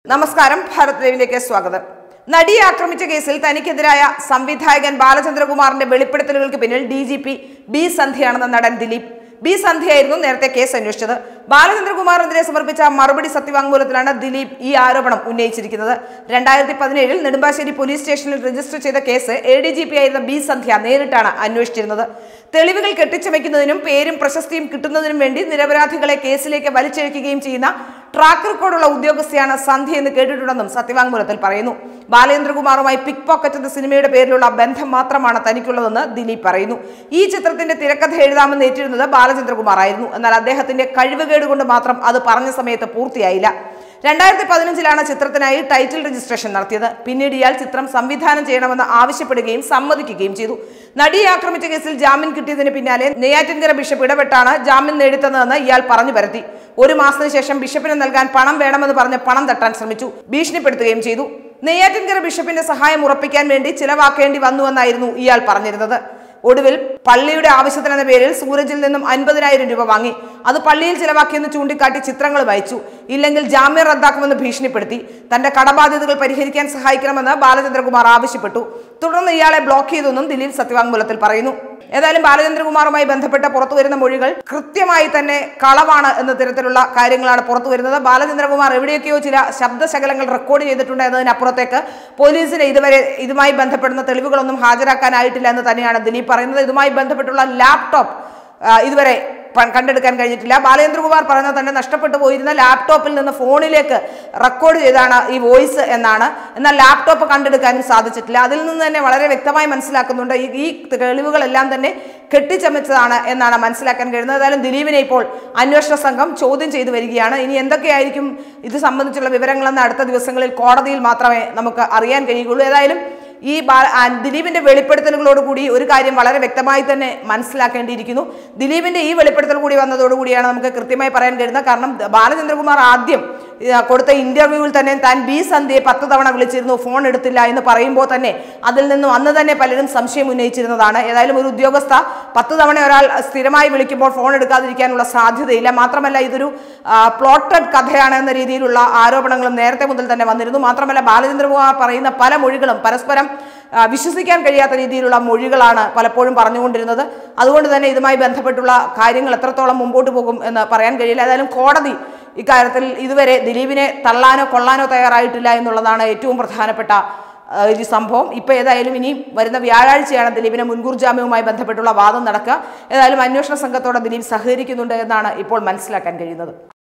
നമസ്കാരം ഭാരത് ലൈവിലേക്ക് സ്വാഗതം നടിയെ ആക്രമിച്ച കേസിൽ തനിക്കെതിരായ സംവിധായകൻ ബാലചന്ദ്രകുമാറിന്റെ വെളിപ്പെടുത്തലുകൾക്ക് പിന്നിൽ ഡി ജി പി ബി സന്ധ്യയാണെന്ന നടൻ ദിലീപ് ബി സന്ധ്യയായിരുന്നു നേരത്തെ കേസ് അന്വേഷിച്ചത് ബാലചന്ദ്രകുമാറിനെതിരെ സമർപ്പിച്ച മറുപടി സത്യവാങ്മൂലത്തിലാണ് ദിലീപ് ഈ ആരോപണം ഉന്നയിച്ചിരിക്കുന്നത് രണ്ടായിരത്തി പതിനേഴിൽ നെടുമ്പാശ്ശേരി പോലീസ് സ്റ്റേഷനിൽ രജിസ്റ്റർ ചെയ്ത case A D G P ആയിരുന്ന ബി സന്ധ്യ നേരിട്ടാണ് അന്വേഷിച്ചിരുന്നത് തെളിവുകൾ കെട്ടിച്ചമയ്ക്കുന്നതിനും പേരും പ്രശസ്തിയും കിട്ടുന്നതിനും വേണ്ടി നിരപരാധികളെ കേസിലേക്ക് വലിച്ചിഴക്കുകയും ചെയ്യുന്ന ട്രാക്ക് റെക്കോർഡുള്ള ഉദ്യോഗസ്ഥയാണ് സന്ധ്യ എന്ന് കേട്ടിട്ടുണ്ടെന്നും സത്യവാങ്മൂലത്തിൽ പറയുന്നു ബാലേന്ദ്രകുമാറുമായി പിക് പോക്കറ്റ് എന്ന സിനിമയുടെ പേരിലുള്ള ബന്ധം മാത്രമാണ് തനിക്കുള്ളതെന്ന് ദിലീപ് പറയുന്നു ഈ ചിത്രത്തിന്റെ തിരക്കഥ എഴുതാമെന്ന് ഏറ്റിരുന്നത് ബാലചന്ദ്രകുമാർ ആയിരുന്നു എന്നാൽ അദ്ദേഹത്തിന്റെ കഴിവുകേട് കൊണ്ട് മാത്രം അത് പറഞ്ഞ സമയത്ത് പൂർത്തിയായില്ല രണ്ടായിരത്തി പതിനഞ്ചിലാണ് ചിത്രത്തിനായി ടൈറ്റിൽ രജിസ്ട്രേഷൻ നടത്തിയത് പിന്നീട് ഇയാൾ ചിത്രം സംവിധാനം ചെയ്യണമെന്ന് ആവശ്യപ്പെടുകയും സമ്മതിക്കുകയും ചെയ്തു നടിയെ ആക്രമിച്ച കേസിൽ ജാമ്യം കിട്ടിയതിന് പിന്നാലെ നെയ്യാറ്റിൻകര ബിഷപ്പ് ഇടപെട്ടാണ് ജാമ്യം നേടിത്തന്നതെന്ന് ഇയാൾ പറഞ്ഞു പരത്തി ഒരു മാസത്തിന് ശേഷം ബിഷപ്പിന് നൽകാൻ പണം വേണമെന്ന് പറഞ്ഞ് പണം തട്ടാൻ ശ്രമിച്ചു ഭീഷണിപ്പെടുത്തുകയും ചെയ്തു നെയ്യാറ്റിൻകര ബിഷപ്പിന്റെ സഹായം ഉറപ്പിക്കാൻ വേണ്ടി ചിലവാക്കേണ്ടി വന്നുവെന്നായിരുന്നു ഇയാൾ പറഞ്ഞിരുന്നത് ഒടുവിൽ പള്ളിയുടെ ആവശ്യത്തിനെന്ന പേരിൽ സൂരജിൽ നിന്നും അൻപതിനായിരം രൂപ വാങ്ങി അത് പള്ളിയിൽ ചിലവാക്കിയെന്ന് ചൂണ്ടിക്കാട്ടി ചിത്രങ്ങൾ വായിച്ചു ഇല്ലെങ്കിൽ ജാമ്യം റദ്ദാക്കുമെന്ന് ഭീഷണിപ്പെടുത്തി തന്റെ കടബാധ്യതകൾ പരിഹരിക്കാൻ സഹായിക്കണമെന്ന് ബാലചന്ദ്രകുമാർ ആവശ്യപ്പെട്ടു തുടർന്ന് ഇയാളെ ബ്ലോക്ക് ചെയ്തെന്നും ദിലീപ് സത്യവാങ്മൂലത്തിൽ പറയുന്നു ഏതായാലും ബാലചന്ദ്രകുമാറുമായി ബന്ധപ്പെട്ട പുറത്തു വരുന്ന മൊഴികൾ കൃത്യമായി തന്നെ കളവാണ് എന്ന തരത്തിലുള്ള കാര്യങ്ങളാണ് പുറത്തു വരുന്നത് ബാലചന്ദ്രകുമാർ എവിടെയൊക്കെയോ ചില ശബ്ദശകലങ്ങൾ റെക്കോർഡ് ചെയ്തിട്ടുണ്ട് എന്നതിനപ്പുറത്തേക്ക് പോലീസിന് ഇതുവരെ ഇതുമായി ബന്ധപ്പെടുന്ന തെളിവുകളൊന്നും ഹാജരാക്കാനായിട്ടില്ല എന്ന് തന്നെയാണ് ദിലീപ് പറയുന്നത് ഇതുമായി ബന്ധപ്പെട്ടുള്ള ലാപ്ടോപ്പ് ആ, ഇതുവരെ പ- കണ്ടെടുക്കാൻ കഴിഞ്ഞിട്ടില്ല ബാലേന്ദ്രകുമാർ പറയുന്നത് തന്നെ നഷ്ടപ്പെട്ടു പോയിരുന്ന ലാപ്ടോപ്പിൽ നിന്ന് ഫോണിലേക്ക് റെക്കോർഡ് ചെയ്താണ് ഈ വോയിസ് എന്നാണ് എന്നാൽ ലാപ്ടോപ്പ് കണ്ടെടുക്കാനും സാധിച്ചിട്ടില്ല അതിൽ നിന്ന് തന്നെ വളരെ വ്യക്തമായി മനസ്സിലാക്കുന്നുണ്ട് ഈ ഈ തെളിവുകളെല്ലാം തന്നെ കെട്ടിച്ചമച്ചതാണ് എന്നാണ് മനസ്സിലാക്കാൻ കഴിയുന്നത് ഏതായാലും ദിലീപിനെ ഇപ്പോൾ അന്വേഷണ സംഘം ചോദ്യം ചെയ്തു വരികയാണ് ഇനി എന്തൊക്കെയായിരിക്കും ഇത് സംബന്ധിച്ചുള്ള വിവരങ്ങളെന്ന് അടുത്ത ദിവസങ്ങളിൽ കോടതിയിൽ മാത്രമേ നമുക്ക് അറിയാൻ കഴിയുകയുള്ളൂ ഏതായാലും ഈ ബാ- ആ, ദിലീപിന്റെ വെളിപ്പെടുത്തലുകളോടുകൂടി ഒരു കാര്യം വളരെ വ്യക്തമായി തന്നെ മനസ്സിലാക്കേണ്ടിയിരിക്കുന്നു ദിലീപിന്റെ ഈ വെളിപ്പെടുത്തൽ കൂടി വന്നതോടുകൂടിയാണ് നമുക്ക് കൃത്യമായി പറയാൻ കഴിയുന്നത് കാരണം ബാലചന്ദ്രകുമാർ ആദ്യം ആ, കൊടുത്ത ഇന്റർവ്യൂവിൽ തന്നെ താൻ ബി സന്ധ്യയെ പത്ത് തവണ വിളിച്ചിരുന്നു ഫോൺ എടുത്തില്ല എന്ന് പറയുമ്പോൾ തന്നെ അതിൽ നിന്നും അന്ന് തന്നെ പലരും സംശയം ഉന്നയിച്ചിരുന്നതാണ് ഏതായാലും ഒരു ഉദ്യോഗസ്ഥ പത്ത് തവണ ഒരാൾ സ്ഥിരമായി വിളിക്കുമ്പോൾ ഫോൺ എടുക്കാതിരിക്കാനുള്ള സാധ്യതയില്ല മാത്രമല്ല ഇതൊരു പ്ലോട്ടഡ് കഥയാണ് എന്ന രീതിയിലുള്ള ആരോപണങ്ങളും നേരത്തെ മുതൽ തന്നെ വന്നിരുന്നു മാത്രമല്ല ബാലചന്ദ്രകുമാർ പറയുന്ന പല മൊഴികളും പരസ്പരം ആ, വിശ്വസിക്കാൻ കഴിയാത്ത രീതിയിലുള്ള മൊഴികളാണ് പലപ്പോഴും പറഞ്ഞുകൊണ്ടിരുന്നത് അതുകൊണ്ട് തന്നെ ഇതുമായി ബന്ധപ്പെട്ടുള്ള കാര്യങ്ങൾ എത്രത്തോളം മുമ്പോട്ട് പോകും എന്ന് പറയാൻ കഴിയില്ല ഏതായാലും കോടതി ഇക്കാര്യത്തിൽ ഇതുവരെ ദിലീപിനെ തള്ളാനോ കൊള്ളാനോ തയ്യാറായിട്ടില്ല എന്നുള്ളതാണ് ഏറ്റവും പ്രധാനപ്പെട്ട ആ, ഒരു സംഭവം ഇപ്പോൾ ഏതായാലും ഇനി വരുന്ന വ്യാഴാഴ്ചയാണ് ദിലീപിനെ മുൻകൂർ ജാമ്യവുമായി ബന്ധപ്പെട്ടുള്ള വാദം നടക്കുക ഏതായാലും അന്വേഷണ സംഘത്തോടെ ദിലീപ് സഹകരിക്കുന്നുണ്ട് എന്നാണ് ഇപ്പോൾ മനസ്സിലാക്കാൻ കഴിയുന്നത്